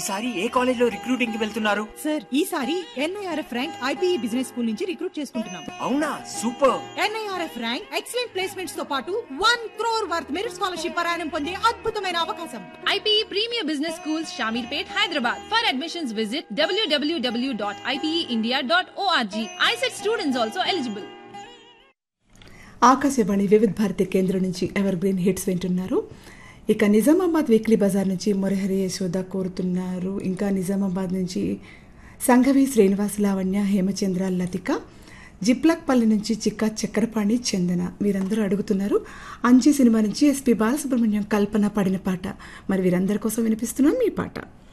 ఈసారి ఏ కాలేజ్ లో రిక్రూటింగ్ కి వెళ్తున్నారు సార్ ఈసారి NIRF rank IPE business school నుంచి రిక్రూట్ చేసుకుంటున్నాం అవునా super NIRF rank excellent placements తో పాటు one crore worth merit scholarship పరాయణం పొందే అద్భుతమైన అవకాశం IPE Premier Business Schools, Shamirpet, Hyderabad. For admissions, visit www.ipeindia.org. ISET students also eligible. Akashvani వివిధ భారతి కేంద్రం నుంచి ఎవర్ గ్రీన్ హిట్స్ వింటున్నారు ఇక నిజామాబాద్ వీక్లీ బజార్ నుంచి మురహరి యశోద కోరుతున్నారు ఇంకా నిజామాబాద్ నుంచి సంఘవి శ్రీనివాస్ లావణ్య హేమచంద్ర లతిక జిప్లక్పల్లి నుంచి చిక్క చక్రపాణి చందన వీరందరూ అడుగుతున్నారు అంజీ సినిమా నుంచి ఎస్పి బాలసుబ్రహ్మణ్యం కల్పన పాడిన పాట మరి వీరందరి కోసం వినిపిస్తున్నాం ఈ పాట